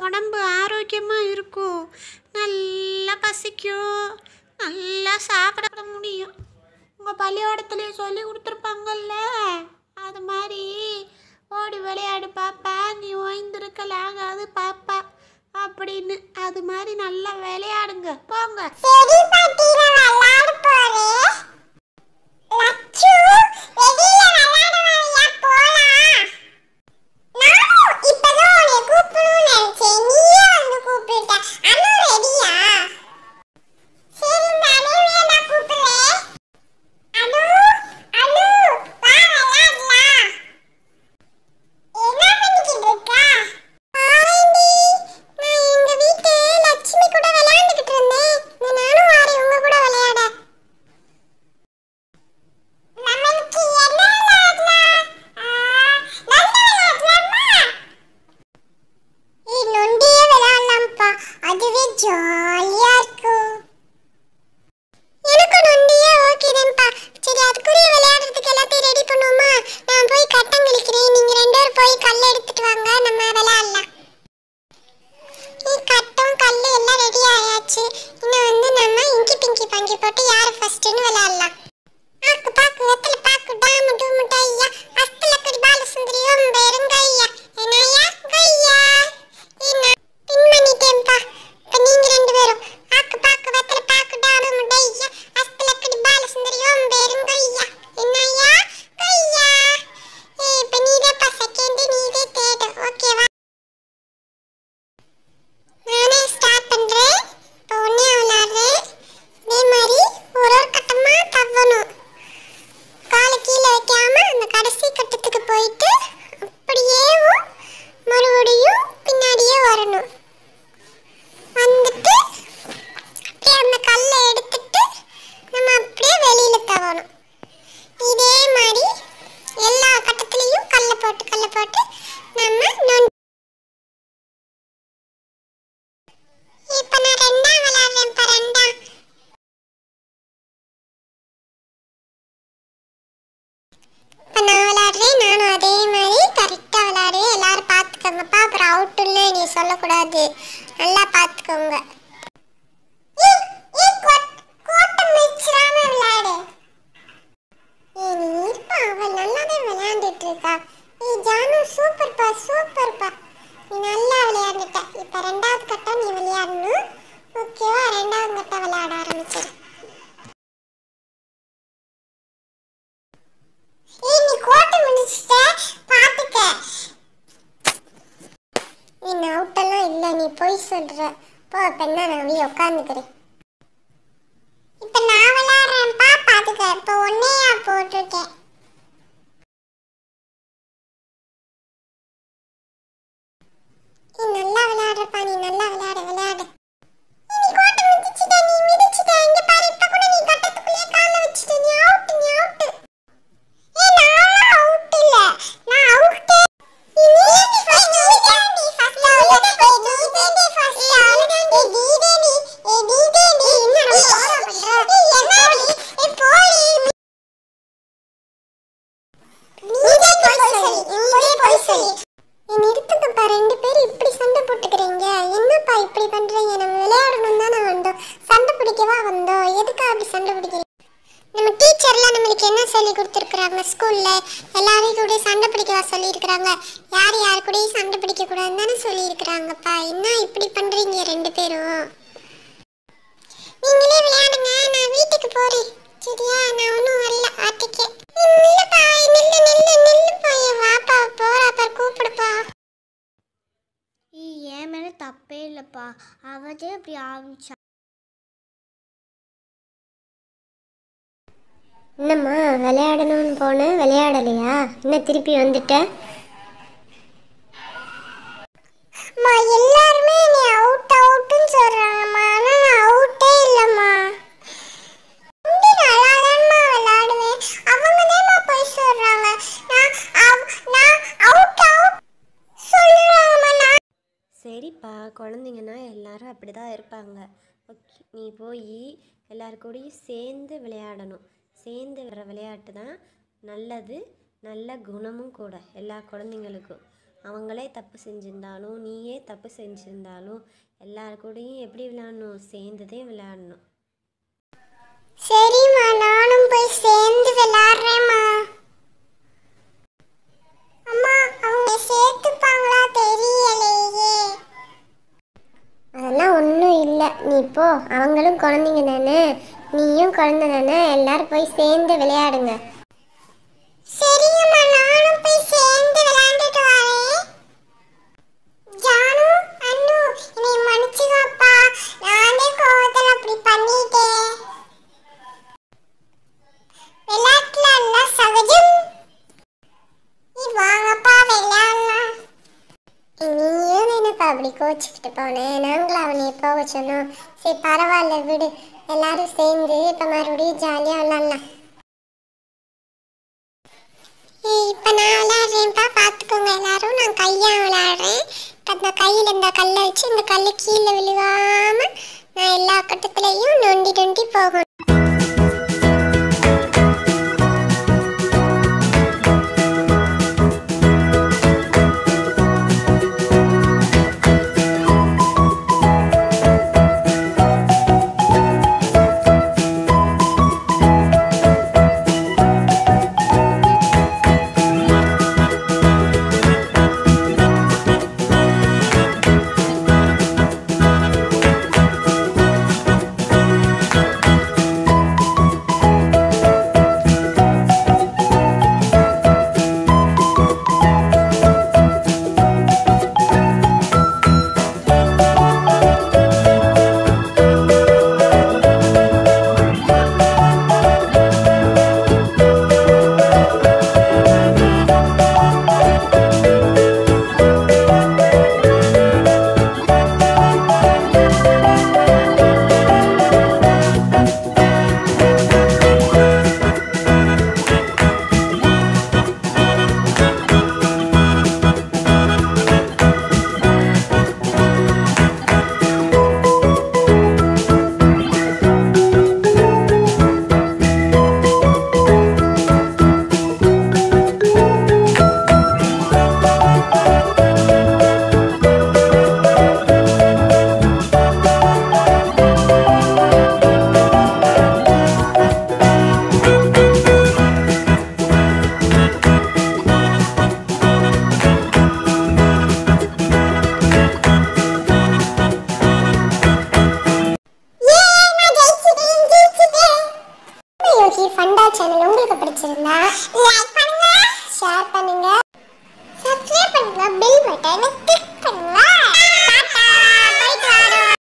உடம்பு ஆரோக்கியமாக இருக்கும் நல்லா பசிக்கும் நல்லா சாப்பிட முடியும் உங்கள் பள்ளிக்கூடத்துலேயே சொல்லி கொடுத்துருப்பாங்கல்ல அது மாதிரி ஓடி விளையாடு பாப்பா நீ ஓய்ந்திருக்கல் ஆகாது பாப்பா அப்படின்னு அது மாதிரி நல்லா விளையாடுங்க போங்க சரி பாட்டி நான் விளையாட போறேன் லட்சு வெளியில விளையாட வரியா போலாம் நானும் இப்பதான் உன்னை கூப்பிடணும்னு நினைச்சேன் நீயே வந்து கூப்பிட்ட அனு ரெடியா சரி இந்த அனுவே நான் கூப்பிடுறேன் அனு அனு வா விளையாடலாம் என்ன பண்ணிக்கிட்டு இருக்கா ஆரண்டி நான் எங்க வீட்டு லட்சுமி கூட விளையாண்டுக்கிட்டு இருந்தேன் நான் நானும் வாரேன் உங்க கூட விளையாட நம்மளுக்கு என்ன விளையாடலாம் ஆ, நொண்டி விளையாடலாமா ஏய் நொண்டியே விளையாடலாம்ப்பா அதுவே ஜாலியா இருக்கும் எனக்கு நொண்டியே ஓகே தான்ப்பா சரி அதுக்குரிய விளையாடுறதுக்கு எல்லாத்தையும் ரெடி பண்ணுவோமா நான் போய் கட்டம் கழிக்கிறேன் நீங்க ரெண்டு பேரும் போய் கல் எடுத்துட்டு வாங்க நம்ம விளையாடலாம் ஏய், கட்டம் கல் எல்லாம் ரெடி ஆயாச்சு இன்னும் வந்து நம்ம இங்கி பிங்கி பங்கி போட்டு யார் ஃபர்ஸ்ட்னு விளையாடலாம் ஆக்கு பாக்கு வெத்தல பாக்கு டாமு டூமு டையா அஸ்தல கடி பால சுந்தரி ஓம் பெருங்கையா என்னையா கையா என்ன பின் பண்ணிட்டேன்ப்பா இப்ப நீங்க ரெண்டு பேரும் ஆக்கு பாக்கு வெத்தல பாக்கு டாமு டையா அஸ்தல கடி பால சுந்தரி ஓம் பெருங்கையா என்னையா கையா ஏய் இப்ப நீதேப்பா செகண்ட் நீதே தேர்ட் ஓகேவா நானே ஸ்டார்ட் பண்றேன் இப்போ ஒன்னே விளையாடுறேன் இதே மாதிரி ஒரு ஒரு கட்டமா தவணும் காலை கீழே வைக்காம அந்த கடைசி கட்டத்துக்கு போயிட்டு அப்படியே மறுபடியும் பின்னாடியே வரணும் வந்துட்டு அப்படியே அந்த கல்லை எடுத்துட்டு நம்ம அப்படியே வெளியில தவணும் இதே மாதிரி எல்லா கட்டத்துலயும் கல்லை போட்டு கல்லை போட்டு நம்ம நொண்டி இப்ப நான் ரெண்டா விளையாடுறேன் இப்ப ரெண்டா இப்ப நான் விளையாடுறேன் நானும் அதே மாதிரி கரெக்டா விளையாடுவேன் எல்லாரும் பாத்துக்கோங்கப்பா அப்புறம் அவுட்டுன்னு நீ சொல்லக்கூடாது நல்லா பாத்துக்கோங்க ஏய், ஏய், கோட்- கோட்டை மிதிச்சிடாம விளையாடு. ஏய், நீ இருப்பா, அவ நல்லாதான் விளையாண்டுட்டு இருக்கா. ஏய், ஜானு, சூப்பர்ப்பா, சூப்பர்ப்பா. நீ நல்லா விளையாண்டுட்ட. இப்ப ரெண்டாவது கட்டம் நீ விளையாடணும். ஓகேவா? ரெண்டாவது கட்டம் விளையாட ஆரம்பிச்சிரு. ஏய், நீ கோட்டை மிதிச்சிட்ட, பாத்துக்க. நீ அவுட்டெல்லாம் இல்ல நீ பொய் சொல்ற போ இப்ப என்ன நான் போய் உட்காந்துக்கிறேன் இப்ப நான் விளையாடுறேன்ப்பா பாத்துக்க இப்ப ஒன்னையா போட்டிருக்கேன் நீ நல்லா விளையாடுறப்பா நீ நல்லா விளையாடு விளையாடு ஏய், நீ கோட்டை மிதிச்சிட்ட நீ மிதிச்சிட்ட இங்க பாரு இப்ப கூட நீ கட்டத்துக்குள்ளேயே கால வச்சிட்ட நீ அவுட் நீ அவுட் ஏய் நான் அவுட் இல்ல நான் அவுட் நீ நீ ஃபர்ஸ்ட் நீ ஃபர்ஸ்ட் ஆளு நீ நீ ஃபர்ஸ்ட் ஆளு நீ நீ நீ நீ நீ நீ என்ன ஓர பண்ற ஏய் என்னடி ஏய் போடி நீ போய் சொல்லி நீ போய் சொல்லி ஏய் நிறுத்துங்கப்பா ரெண்டு பேரும் இப்படி சண்டை போட்டுக்கிறீங்க என்னப்பா இப்படி பண்றீங்க நம்ம விளையாடணும் தானே வந்தோம் சண்டை பிடிக்கவா வந்தோம் எதுக்கு அப்படி சண்டை பிடிக்கிறீங்க நம்ம டீச்சர்லாம் நம்மளுக்கு என்ன சொல்லி கொடுத்துருக்குறாங்க ஸ்கூல்ல எல்லாரையும் கூட சண்டை பிடிக்கவா சொல்லியிருக்கிறாங்க யார் யார் கூடயும் சண்டை பிடிக்க கூடாதுன்னு தானே சொல்லியிருக்கிறாங்கப்பா என்ன இப்படி பண்றீங்க ரெண்டு பேரும் நீங்களே விளையாடுங்க நான் வீட்டுக்கு போறேன் சரியா நான் ஒன்றும் வரல ஆட்டுக்கே நில்லுப்பா நில்லு நில்லு நில்லுப்பா என் வாப்பா போறாப்பா கூப்பிடுப்பா ஏய், என் மேலே தப்பே இல்லைப்பா அவதே அப்படி ஆரம்பிச்சா என்னம்மா விளையாடணும்னு போனேன் விளையாடலையா இன்னும் திருப்பி வந்துட்ட எல்லாருமே நீ அவுட் அவுட்னு சொல்றாங்கம்மா ஆனா நான் அவுட்டே இல்லம்மா இங்க நல்லாதான்மா விளையாடுவேன் அவங்க தான்மா போய் சொல்றாங்க நான் அவ்- நான் அவுட் அவுட் சொல்றாங்கம்மா நான் சரிப்பா குழந்தைங்கன்னா எல்லாரும் அப்படி தான் இருப்பாங்க ஓகே நீ போய் எல்லார் கூடயும் சேர்ந்து விளையாடணும் சேர்ந்து வர விளையாட்டு தான் நல்லது நல்ல குணமும் கூட எல்லா குழந்தைங்களுக்கும் அவங்களே தப்பு செஞ்சிருந்தாலும் நீயே தப்பு செஞ்சிருந்தாலும் எல்லார் கூடயும் எப்படி விளையாடணும் சேர்ந்துதே விளையாடணும் சரிம்மா நானும் போய் சேர்ந்து விளையாடுறேம்மா அம்மா அவங்க சேர்த்துப்பாங்களா தெரியலையே அதெல்லாம் ஒன்றும் இல்லை நீ போ அவங்களும் குழந்தைங்க தானே நீயும் குழந்தை தானே எல்லாரும் போய் சேர்ந்து விளையாடுங்க சரிங்கம்மா நானும் போய் சேர்ந்து விளையாண்டுட்டு வரேன் ஜானு அண்ணு என்னை மன்னிச்சுக்கப்பா நானே கோவத்தில் அப்படி பண்ணிட்டேன் விளையாட்டுல எல்லாம் சகஜம் நீ வாங்கப்பா விளையாடலாம் நீயும் என்னப்பா அப்படி கோச்சிக்கிட்டு போனேன் நாங்களும் அவனை போக சொன்னோம் சரி பரவாயில்ல விடு எல்லாரும் சேர்ந்து இப்போ மறுபடியும் ஜாலியாக விளாட்லாம் ஏய், இப்ப நான் விளையாடுறேன்ப்பா பார்த்துக்கோங்க எல்லாரும் நான் கையா விளையாடுறேன் அந்த கையில் இந்த கல்லை வச்சு இந்த கல்லு கீழே விழுகாம நான் எல்லா கட்டத்துலையும் நொண்டி நொண்டி போகணும் யோகி ஃபண்டா சேனல் உங்களுக்கு பிடிச்சிருந்தா லைக் பண்ணுங்க ஷேர் பண்ணுங்க சப்ஸ்கிரைப் பண்ணுங்க பெல் பட்டனை